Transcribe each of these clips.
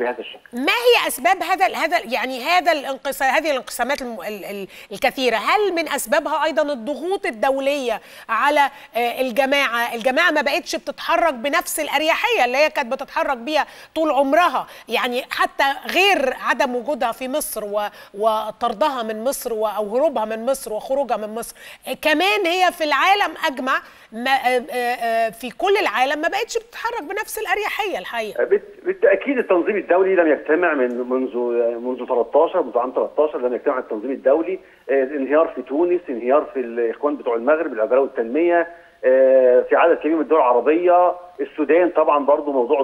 بهذا الشكل ما هي اسباب هذا هذا يعني هذا الانقسام هذه الانقسامات الم... ال... ال... الكثيره هل من اسبابها ايضا الضغوط الدوليه على الجماعه الجماعه ما بقتش بتتحرك بنفس الاريحيه اللي هي كانت بتتحرك بيها طول عمرها يعني حتى غير عدم وجودها في مصر و... وطردها من مصر و... او هروبها من مصر وخروجها من مصر كمان هي في العالم اجمع ما في كل العالم ما بقتش بتتحرك بنفس الاريحيه الحقيقه بالتاكيد التنظيم الدولي لم يجتمع من منذ منذ 13 منذ عام 13 لم يجتمع التنظيم الدولي انهيار في تونس انهيار في الاخوان بتوع المغرب العداله والتنميه في عدد كبير من الدول العربيه السودان طبعا برضو موضوع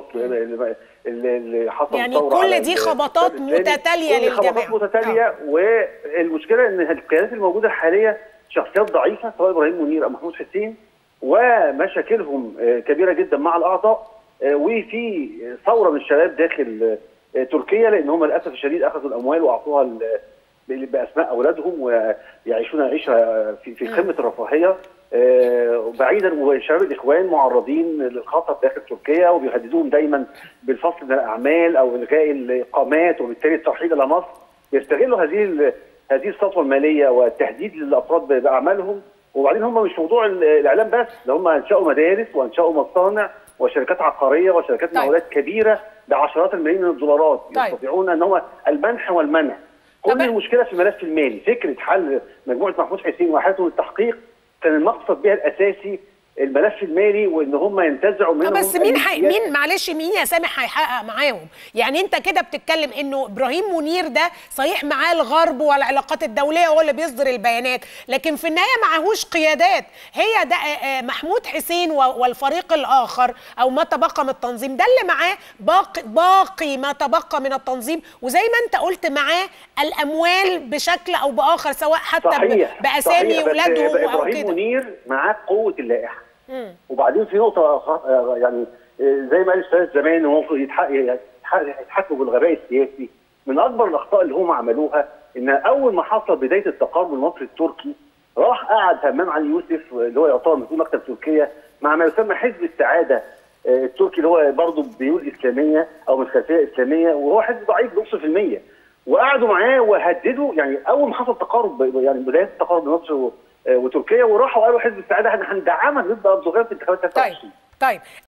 اللي حصل يعني كل دي خبطات متتاليه للجماعه خبطات متتاليه والمشكله ان القيادات الموجوده الحاليه شخصيات ضعيفه سواء ابراهيم منير او محمود حسين ومشاكلهم كبيره جدا مع الاعضاء وفي ثوره من الشباب داخل تركيا لان هم للاسف الشديد اخذوا الاموال واعطوها باسماء اولادهم ويعيشون عيشه في في قمه الرفاهيه بعيدا وشباب الاخوان معرضين للخطر داخل تركيا وبيهددوهم دايما بالفصل من الاعمال او الغاء الاقامات وبالتالي الترحيل الى مصر يستغلوا هذه هذه السطوه الماليه والتهديد للافراد باعمالهم وبعدين هم مش موضوع الاعلام بس ده هم انشاوا مدارس وانشاوا مصانع وشركات عقاريه وشركات طيب. مقاولات كبيره بعشرات الملايين من الدولارات طيب. يستطيعون ان هو المنح والمنع كل طيب. المشكله في الملف المالي فكره حل مجموعه محمود حسين وحالته التحقيق كان المقصد بها الاساسي الملف المالي وان هم ينتزعوا منهم بس مين حي... مين معلش مين يا سامح هيحقق معاهم يعني انت كده بتتكلم انه ابراهيم منير ده صحيح معاه الغرب والعلاقات الدوليه هو اللي بيصدر البيانات لكن في النهايه معهوش قيادات هي ده محمود حسين والفريق الاخر او ما تبقى من التنظيم ده اللي معاه باقي باقي ما تبقى من التنظيم وزي ما انت قلت معاه الاموال بشكل او باخر سواء حتى صحيح. باسامي اولادهم او كده ابراهيم منير معاه قوه اللائحه وبعدين في نقطه يعني زي ما قال الاستاذ زمان هو يتحكموا بالغباء السياسي من اكبر الاخطاء اللي هم عملوها ان اول ما حصل بدايه التقارب المصري التركي راح قعد همام علي يوسف اللي هو يعتبر مسؤول مكتب تركيا مع ما يسمى حزب السعاده التركي اللي هو برضه بيول اسلاميه او من خلفيه اسلاميه وهو حزب ضعيف بنص في الميه وقعدوا معاه وهددوا يعني اول ما حصل تقارب يعني بدايه التقارب مصر وتركيا وراحوا قالوا حزب السعاده احنا هندعمك ضد اردوغان في انتخابات 23 طيب طيب